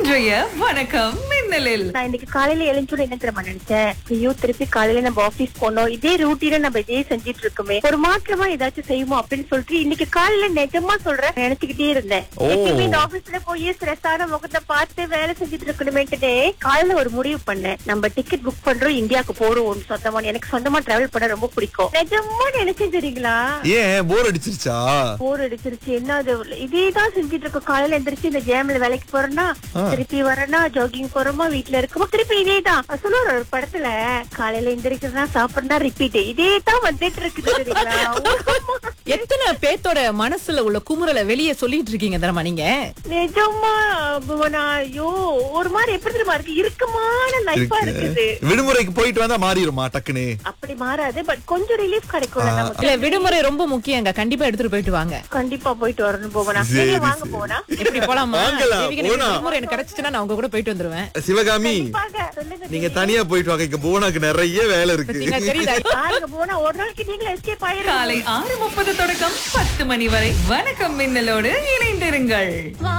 இன்றைய வணக்கம் மின்னலில் நான் இன்னைக்கு காலையில எழுஞ்சோட என்ன தெரியுமா நினைச்சேன் ஐயோ திருப்பி காலையில நம்ம ஆபீஸ் போனோம் இதே ரூட்டீன நம்ம இதே செஞ்சுட்டு இருக்கோமே ஒரு மாற்றமா ஏதாச்சும் செய்வோம் அப்படின்னு சொல்லிட்டு இன்னைக்கு காலையில நிஜமா சொல்றேன் நினைச்சுக்கிட்டே இருந்தேன் ஓ. எப்பயுமே இந்த ஆபீஸ்ல போய் ஸ்ட்ரெஸ்ஸான முகத்தை பார்த்து வேலை செஞ்சுட்டு இருக்கணுமேட்டுனே காலையில ஒரு முடிவு பண்ணேன் நம்ம டிக்கெட் புக் பண்றோம் இந்தியாவுக்கு போறோம் சொந்தமா எனக்கு சொந்தமா டிராவல் பண்ண ரொம்ப பிடிக்கும் நிஜமா நினைச்சேன் தெரியுங்களா ஏன் போர் அடிச்சிருச்சா போர் அடிச்சிருச்சு என்ன அது இதேதான் செஞ்சுட்டு இருக்கோம் காலையில எந்திரிச்சு இந்த ஜேம்ல வேலைக்கு போறேன்னா ஆ. திருப்பி வரேன்னா ஜாகிங் போறோமா வீட்ல இருக்கோமா திருப்பி இதேதான் சொல்லுவார் ஒரு படத்துல காலையில எந்திரிக்கிறதா சாப்பிடுறா ரிப்பீட் இதேதான் வந்துட்டு இருக்குது தெரியுங்களா எத்தனை பேத்தோட மனசுல உள்ள குமுறலை வெளியே சொல்லிட்டு இருக்கீங்க தெரியுமா நீங்க நிஜமா புவனா ஐயோ ஒரு மாதிரி எப்படி தெரியுமா இருக்கு இறுக்கமான லைஃபா இருக்கு. இருக்குது விடுமுறைக்கு போயிட்டு வந்தா மாறிடுமா டக்குன்னு அப்படி மாறாது பட் கொஞ்சம் ரிலீஃப் கிடைக்கும்ல நமக்கு இல்ல விடுமுறை ரொம்ப முக்கியங்க கண்டிப்பா எடுத்துட்டு போயிட்டு வாங்க கண்டிப்பா போயிட்டு வரணும் போவனா சரி, நீங்க வாங்க சரி. போவனா எப்படி போலாமா வாங்கலாம், தேவிக்கு எனக்கு போலாம். விடுமுறை எனக்கு கிடைச்சுச்சுன்னா நான் உங்க கூட போயிட்டு வந்துருவேன் சிவகாமி வாங்க, சொல்லுங்க நீங்க தனியா போயிட்டு வாங்க இங்க போனாக்கு நிறைய வேலை இருக்கு நீங்க தெரியுதா பாருங்க போனா ஒரு நாளைக்கு நீங்களே எஸ்கேப் ஆயிரும் காலை ஆறு முப்பது தொடக்கம் பத்து மணி வரை வணக்கம் மின்னலோடு இணைந்திருங்கள்